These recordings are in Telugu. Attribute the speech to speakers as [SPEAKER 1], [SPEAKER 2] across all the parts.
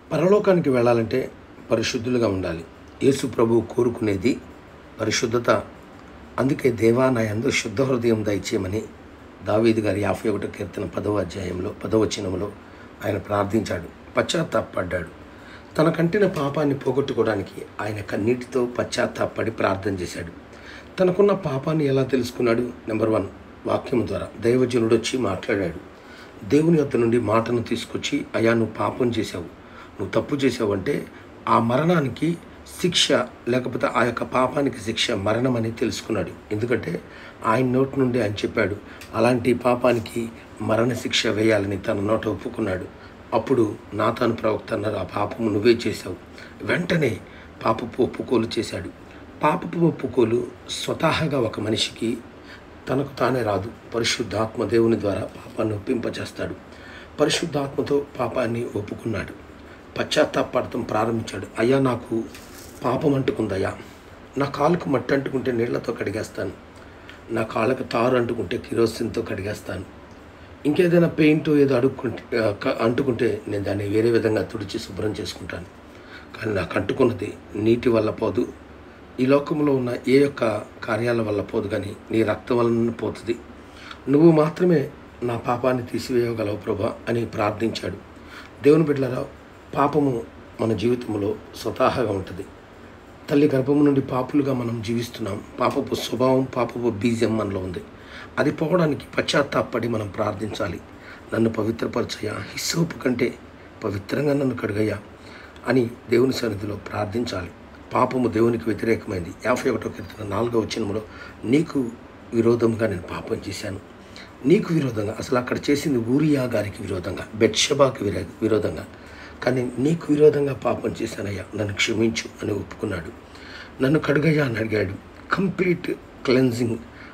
[SPEAKER 1] పరలోకానికి వెళ్ళాలంటే పరిశుద్ధులుగా ఉండాలి యేసు ప్రభువు కోరుకునేది పరిశుద్ధత అందుకే దేవా నా యందు శుద్ధ హృదయం దయచేయమని దావీదు గారి యాభై ఒకటో కీర్తన పదవ అధ్యాయంలో పదవచనంలో ఆయన ప్రార్థించాడు పశ్చాత్తాపడ్డాడు తన కంటిన పాపాన్ని పోగొట్టుకోవడానికి ఆయన కన్నీటితో పశ్చాత్తాపడి ప్రార్థన చేశాడు తనకున్న పాపాన్ని ఎలా తెలుసుకున్నాడు నెంబర్ వన్ వాక్యం ద్వారా దైవజనుడు వచ్చి మాట్లాడాడు దేవుని యొద్ద నుండి మాటను తీసుకొచ్చి అయా నువ్వు పాపం చేశావు నువ్వు తప్పు చేసావు అంటే ఆ మరణానికి శిక్ష లేకపోతే ఆ యొక్క పాపానికి శిక్ష మరణం అని తెలుసుకున్నాడు ఎందుకంటే ఆయన నోటి నుండి ఆయన చెప్పాడు అలాంటి పాపానికి మరణ శిక్ష వేయాలని తన నోట ఒప్పుకున్నాడు అప్పుడు నాతాను ప్రవక్త అన్నారు ఆ పాపము నువ్వే చేశావు వెంటనే పాపపు ఒప్పుకోలు చేశాడు పాపపు ఒప్పుకోలు స్వతహాగా ఒక మనిషికి తనకు తానే రాదు పరిశుద్ధాత్మ దేవుని ద్వారా పాపాన్ని ఒప్పింపచేస్తాడు పరిశుద్ధాత్మతో పాపాన్ని ఒప్పుకున్నాడు పశ్చాత్తాపడటం ప్రారంభించాడు అయ్యా నాకు పాపం అంటుకుందయ్యా నా కాలుకు మట్టి అంటుకుంటే నీళ్లతో కడిగేస్తాను నా కాళ్ళకు తారు అంటుకుంటే కిరోసిన్తో కడిగేస్తాను ఇంకేదైనా పెయింట్ ఏదో అడుక్కుంటే ఆ, క- అంటుకుంటే నేను దాన్ని వేరే విధంగా తుడిచి శుభ్రం చేసుకుంటాను కానీ నాకు అంటుకున్నది నీటి వల్ల పోదు ఈ లోకంలో ఉన్న ఏ యొక్క కార్యాల వల్ల పోదు కానీ నీ రక్తం వలన పోతుంది నువ్వు మాత్రమే నా పాపాన్ని తీసివేయగలవు ప్రభా అని ప్రార్థించాడు దేవుని బిడ్డలారా పాపము మన జీవితంలో స్వతహాగా ఉంటుంది తల్లి గర్భము నుండి పాపులుగా మనం జీవిస్తున్నాం పాపపు స్వభావం పాపపు బీజం మనలో ఉంది అది పోవడానికి పశ్చాత్తాపడి మనం ప్రార్థించాలి నన్ను పవిత్రపరచయ్యా హిస్సోపు కంటే పవిత్రంగా నన్ను కడుగయ్యా అని దేవుని సన్నిధిలో ప్రార్థించాలి పాపము దేవునికి వ్యతిరేకమైంది యాభై ఒకటో కీర్తన నాలుగో వచ్చినములో నీకు విరోధంగా నేను పాపం చేశాను నీకు విరోధంగా అసలు అక్కడ చేసింది ఊరియా గారికి విరోధంగా బెట్షబాకి విరో విరోధంగా కానీ నీకు విరోధంగా పాపం చేశానయ్యా నన్ను క్షమించు అని ఒప్పుకున్నాడు నన్ను కడుగయ్యా అని అడిగాడు కంప్లీట్ క్లెన్జింగ్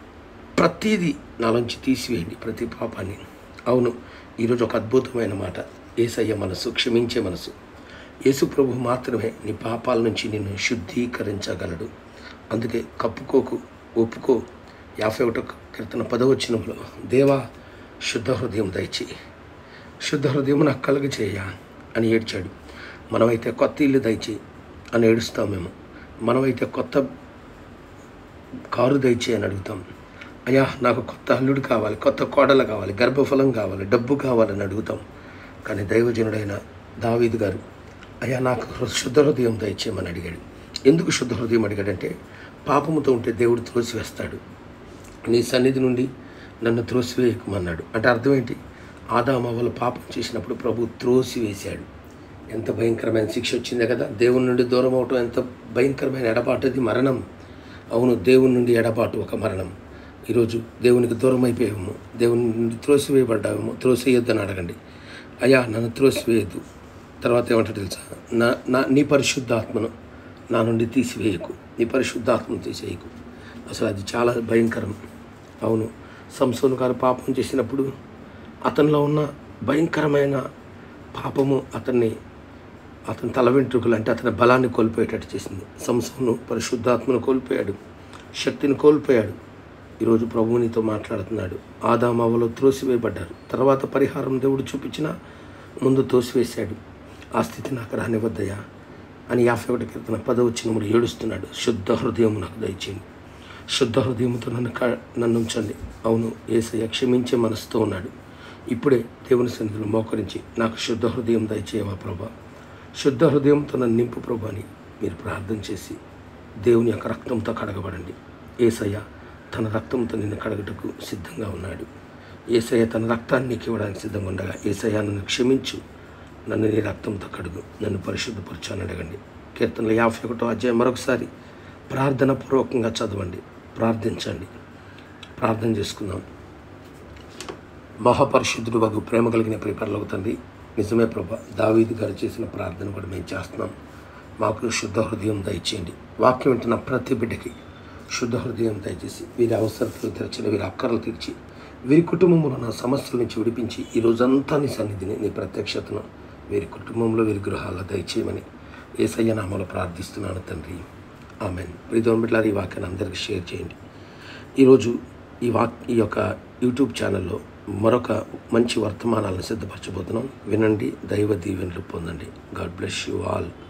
[SPEAKER 1] ప్రతిదీ నాలోంచి తీసివేయండి ప్రతి పాపాన్ని అవును ఈరోజు ఒక అద్భుతమైన మాట ఏసయ్య మనసు క్షమించే మనసు యేసు ప్రభు మాత్రమే నీ పాపాల నుంచి నిన్ను శుద్ధీకరించగలడు అందుకే కప్పుకోకు ఒప్పుకో యాభై ఒకటో కీర్తన పదవచనంలో దేవా శుద్ధ హృదయం దయచి శుద్ధ హృదయం నాకు కలుగ చేయ అని ఏడ్చాడు మనమైతే కొత్త ఇల్లు దయచి అని ఏడుస్తాం మేము మనమైతే కొత్త కారు దయచి అని అడుగుతాం అయ్యా నాకు కొత్త అల్లుడు కావాలి కొత్త కోడలు కావాలి గర్భఫలం కావాలి డబ్బు కావాలని అడుగుతాం కానీ దైవజనుడైన దావీదు గారు అయ్యా నాకు హృ- శుద్ధ హృదయం దయచేయమని అడిగాడు ఎందుకు శుద్ధ హృదయం అడిగాడంటే పాపముతో ఉంటే దేవుడు త్రోసివేస్తాడు నీ సన్నిధి నుండి నన్ను త్రోసివేయకమన్నాడు అంటే అర్థం ఏంటి ఆదామవ్వలు పాపం చేసినప్పుడు ప్రభు త్రోసివేశాడు ఎంత భయంకరమైన శిక్ష వచ్చిందే కదా దేవుని నుండి దూరం అవటం ఎంత భయంకరమైన ఎడబాటు అది మరణం అవును దేవుని నుండి ఎడబాటు ఒక మరణం ఈరోజు దేవునికి దూరం అయిపోయాము దేవుని నుండి త్రోసివేయబడ్డామేమో త్రోసేయొద్దని అడగండి అయ్యా నన్ను త్రోసివేయద్దు తర్వాత ఏమంటాడు తెలుసా నా నా నీ పరిశుద్ధాత్మను నా నుండి తీసివేయకు నీ పరిశుద్ధాత్మను తీసేయకు అసలు అది చాలా భయంకరం అవును సంసోను గారు పాపం చేసినప్పుడు అతనిలో ఉన్న భయంకరమైన పాపము అతన్ని అతని తల వెంట్రుకలు అంటే అతని బలాన్ని కోల్పోయేటట్టు చేసింది సంసోను పరిశుద్ధాత్మను కోల్పోయాడు శక్తిని కోల్పోయాడు ఈరోజు ప్రభువు నీతో మాట్లాడుతున్నాడు ఆదామావలో త్రోసివేయబడ్డారు తర్వాత పరిహారం దేవుడు చూపించిన ముందు తోసివేశాడు ఆ స్థితి నాకు రానివద్దయా అని యాభై ఒకటి కీర్తన పదవచ్చినప్పుడు ఏడుస్తున్నాడు శుద్ధ హృదయం నాకు దయచేయండి శుద్ధ హృదయంతో నన్ను క నన్ను ఉంచండి అవును ఏసయ్య క్షమించే మనసుతో ఉన్నాడు ఇప్పుడే దేవుని సన్నిధిలో మోకరించి నాకు శుద్ధ హృదయం దయచేయవా ప్రభా శుద్ధ హృదయంతో నన్ను నింపు ప్రభా అని మీరు ప్రార్థన చేసి దేవుని యొక్క రక్తంతో కడగబడండి ఏసయ్య తన రక్తంతో నిన్ను కడగటకు సిద్ధంగా ఉన్నాడు ఏసయ్య తన రక్తాన్ని నీకు ఇవ్వడానికి సిద్ధంగా ఉండగా ఏసయ్య నన్ను క్షమించు నన్ను నీ రక్తంతో కడుగు నన్ను పరిశుద్ధపరచు అని అడగండి కీర్తనలు యాభై ఒకటో అధ్యాయం మరొకసారి ప్రార్థన పూర్వకంగా చదవండి ప్రార్థించండి ప్రార్థన చేసుకుందాం మహాపరిశుద్ధుడు వగు ప్రేమ కలిగిన ప్రిపరలకు తండ్రి నిజమే ప్రభా దావీదు గారు చేసిన ప్రార్థన కూడా మేము చేస్తున్నాం మాకు శుద్ధ హృదయం దయచేయండి వాక్యం వింటున్న ప్రతి బిడ్డకి శుద్ధ హృదయం దయచేసి వీరి అవసరతలు తెరచిన వీరి అక్కరలు తీర్చి వీరి కుటుంబంలో ఉన్న సమస్యల నుంచి విడిపించి ఈ రోజంతా నీ సన్నిధిని నీ ప్రత్యక్షతను వీరి కుటుంబంలో వీరి గృహాల్లో దయచేయమని ఏసయ్య నామలో ప్రార్థిస్తున్నాను తండ్రి ఆమెన్ ప్రీతం బిడ్డలారు ఈ వాక్యాన్ని అందరికీ షేర్ చేయండి ఈరోజు ఈ వాక్ ఈ యొక్క యూట్యూబ్ ఛానల్లో మరొక మంచి వర్తమానాలను సిద్ధపరచబోతున్నాం వినండి దైవ దీవెనలు పొందండి గాడ్ బ్లెస్ యూ ఆల్